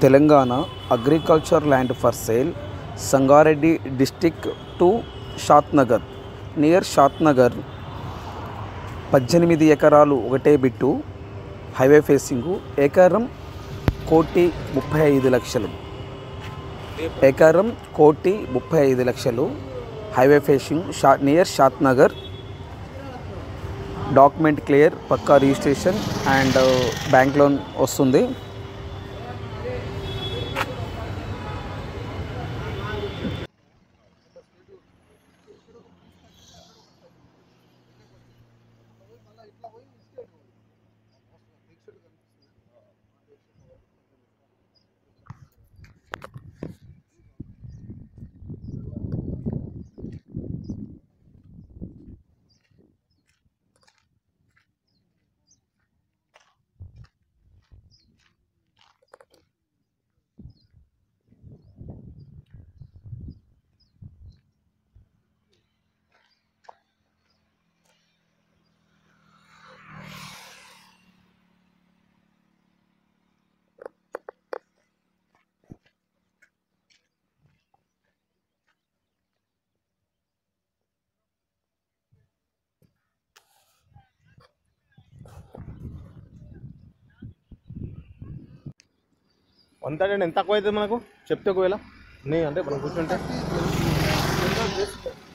Telangana agriculture land for sale Sangareddy district to Shadnagar near Shadnagar పద్దెనిమిది ఎకరాలు ఒకటే బిట్టు హైవే ఫేసింగు ఎకరం కోటి ముప్పై ఐదు లక్షలు ఎకరం కోటి ముప్పై ఐదు లక్షలు హైవే ఫేసింగ్ షా నియర్ షాద్నగర్ డాక్యుమెంట్ క్లియర్ పక్కా రిజిస్ట్రేషన్ అండ్ బ్యాంక్ లోన్ వస్తుంది వన్ థర్టీ ఎంత తక్కువ అవుతుంది మనకు చెప్తే ఒకవేళ నీ అంటే మనం కూర్చుంటే